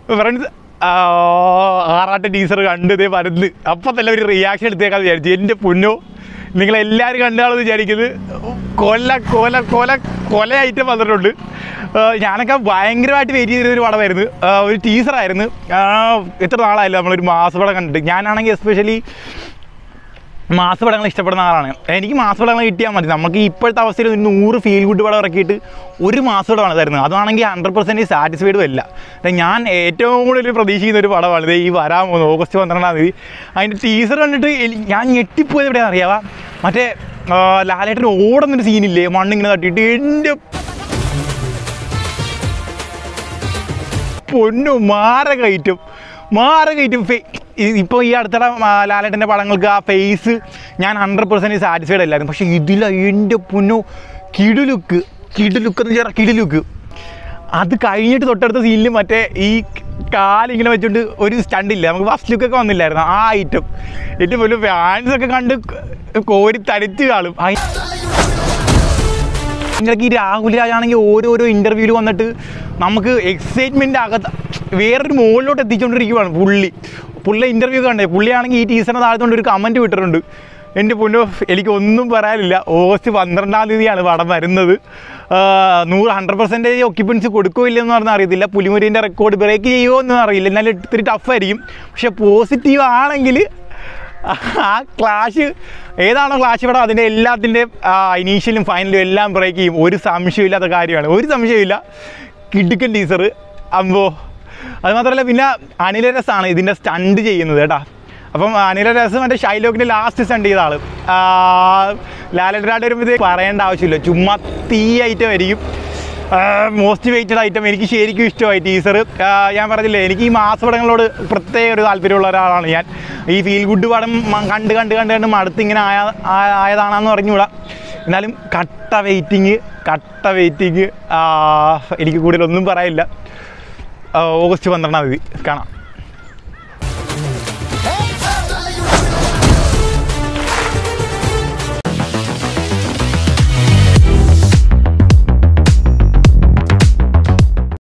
friends ആറാട്ട് teacher കണ്ട് ഇതേ വരുന്നത് അപ്പം തന്നെ ഒരു റിയാക്ഷൻ എടുത്തേക്കാന്ന് വിചാരിച്ചു എൻ്റെ പൊന്നോ നിങ്ങളെല്ലാവരും കണ്ടാണെന്ന് വിചാരിക്കുന്നത് കൊല കൊല കൊല കൊലയായിട്ട് വന്നിട്ടുണ്ട് ആ, ഞാനൊക്കെ ഭയങ്കരമായിട്ട് വെയിറ്റ് ചെയ്തിരുന്ന ഒരു പടമായിരുന്നു ആ, ഒരു ടീച്ചറായിരുന്നു എത്ര നാളായില്ല നമ്മളൊരു മാസപടം കണ്ടിട്ട് ഞാനാണെങ്കിൽ എസ്പെഷ്യലി മാസപടങ്ങൾ ഇഷ്ടപ്പെടുന്ന ആളാണ് എനിക്ക് മാസപടങ്ങൾ കിട്ടിയാൽ മതി നമുക്ക് ഇപ്പോഴത്തെ അവസ്ഥയിൽ ഒരു നൂറ് ഫീൽ ഗുഡ് പടം ഇറക്കിയിട്ട് ഒരു മാസപടമാണ് തരുന്നത് അതാണെങ്കിൽ ഹൺഡ്രഡ് പെർസെൻറ്റ് സാറ്റിസ്ഫൈഡും അല്ല ദേ ഞാൻ ഏറ്റവും കൂടുതൽ പ്രതീക്ഷിക്കുന്ന ഒരു പടമാണ് ഇത് ഈ വരാൻ പോകുന്നത് ഓഗസ്റ്റ് പന്ത്രണ്ടാം തീയതി അതിൻ്റെ ടീസർ കണ്ടിട്ട് എനി- ഞാൻ ഞെട്ടിപ്പോയത് എവിടെയാണെന്ന് അറിയാവാ മറ്റേ ആ, ലാലേട്ടൻ ഓടുന്നൊരു സീനില്ലേ മണ്ണിങ്ങനെ തട്ടിയിട്ട് എൻ്റെ പൊന്നു മാര കയറ്റും മാര കയറ്റും ഇപ്പോൾ ഈ അടുത്തിടെ ലാലേട്ടൻ്റെ പടങ്ങൾക്ക് ആ ഫേസ് ഞാൻ ഹൺഡ്രഡ് പെർസെൻറ്റ് സാറ്റിസ്ഫൈഡ് അല്ലായിരുന്നു പക്ഷേ ഇതില എൻ്റെ പൊന്നു കിടുലുക്ക് കിടുലുക്ക് എന്ന് വെച്ചാൽ കിടുലുക്ക് അത് കഴിഞ്ഞിട്ട് തൊട്ടടുത്ത സീനിൽ മറ്റേ ഈ കാലിങ്ങനെ വെച്ചുകൊണ്ട് ഒരു സ്റ്റണ്ടില്ല നമുക്ക് ഫസ്റ്റ് ലുക്കൊക്കെ വന്നില്ലായിരുന്നു ആ ഐറ്റം ഏറ്റവും വലിയ ഫാൻസൊക്കെ കണ്ട് കോരി തരിച്ച് കാണും ആ നിങ്ങൾക്ക് ഈ രാഹുൽ രാജാണെങ്കിൽ ഓരോരോ ഇൻ്റർവ്യൂവിൽ വന്നിട്ട് നമുക്ക് എക്സൈറ്റ്മെൻ്റ് അകത്ത് വേറൊരു മുകളിലോട്ട് എത്തിച്ചുകൊണ്ടിരിക്കുകയാണ് പുള്ളി പുള്ളി ഇൻ്റർവ്യൂ കണ്ടേ പുള്ളിയാണെങ്കിൽ ഈ ടീച്ചറിനെ താഴ്ത്തുകൊണ്ട് ഒരു കമൻറ്റ് വിട്ടിട്ടുണ്ട് എൻ്റെ പൊന്നോ എനിക്ക് ഒന്നും പറയാനില്ല ഓഗസ്റ്റ് പന്ത്രണ്ടാം തീയതിയാണ് പടം വരുന്നത് ആ, നൂറ് ഹൺഡ്രഡ് പെർസെൻറ്റേജ് ഒക്യുപ്പൻസി കൊടുക്കുകയോ ഇല്ലെന്ന് പറഞ്ഞാൽ അറിയത്തില്ല പുലിമുരീൻ്റെ റെക്കോർഡ് ബ്രേക്ക് ചെയ്യുമോ എന്ന് അറിയില്ല എന്നാലും ഇത്തിരി ടഫായിരിക്കും പക്ഷേ പോസിറ്റീവ് ആണെങ്കിൽ ആ ക്ലാഷ് ഏതാണോ ക്ലാഷ് ഇവിടെ അതിൻ്റെ എല്ലാത്തിൻ്റെ ഇനീഷ്യലും ഫൈനലും എല്ലാം ബ്രേക്ക് ചെയ്യും ഒരു സംശയമില്ലാത്ത കാര്യമാണ് ഒരു സംശയമില്ല കിടുക്കൻ ടീച്ചർ അമ്പോ അത് മാത്രമല്ല പിന്നെ അനില രസാണ് ഇതിൻ്റെ സ്റ്റണ്ട് ചെയ്യുന്നത് കേട്ടാ അപ്പം അനില രസം മറ്റേ ഷൈലോക്കിൻ്റെ ലാസ്റ്റ് സ്റ്റണ്ട് ചെയ്ത ആൾ ലാലഡ്രാഡ് വരുമ്പോൾ ഇത് പറയേണ്ട ആവശ്യമില്ല ചുമ്മാ തീ ഐറ്റം ആയിരിക്കും മോസ്റ്റ് വെയിറ്റഡ് ഐറ്റം എനിക്ക് ശരിക്കും ഇഷ്ടമായി ടീസർ ഞാൻ പറഞ്ഞില്ലേ എനിക്ക് ഈ മാസപടങ്ങളോട് പ്രത്യേക ഒരു താല്പര്യമുള്ള ഒരാളാണ് ഞാൻ ഈ ഫീൽ ഗുഡ് പടം മ- കണ്ട് കണ്ട് കണ്ട് കണ്ട് മടുത്ത് ഇങ്ങനെ ആയ ആ- ആയതാണെന്ന് പറഞ്ഞുകൂടാ എന്നാലും കട്ട വെയിറ്റിങ് കട്ട വെയിറ്റിങ് എനിക്ക് കൂടുതലൊന്നും പറയില്ല ആ, ഓഗസ്റ്റ് പന്ത്രണ്ടാം തീയതി കാണാം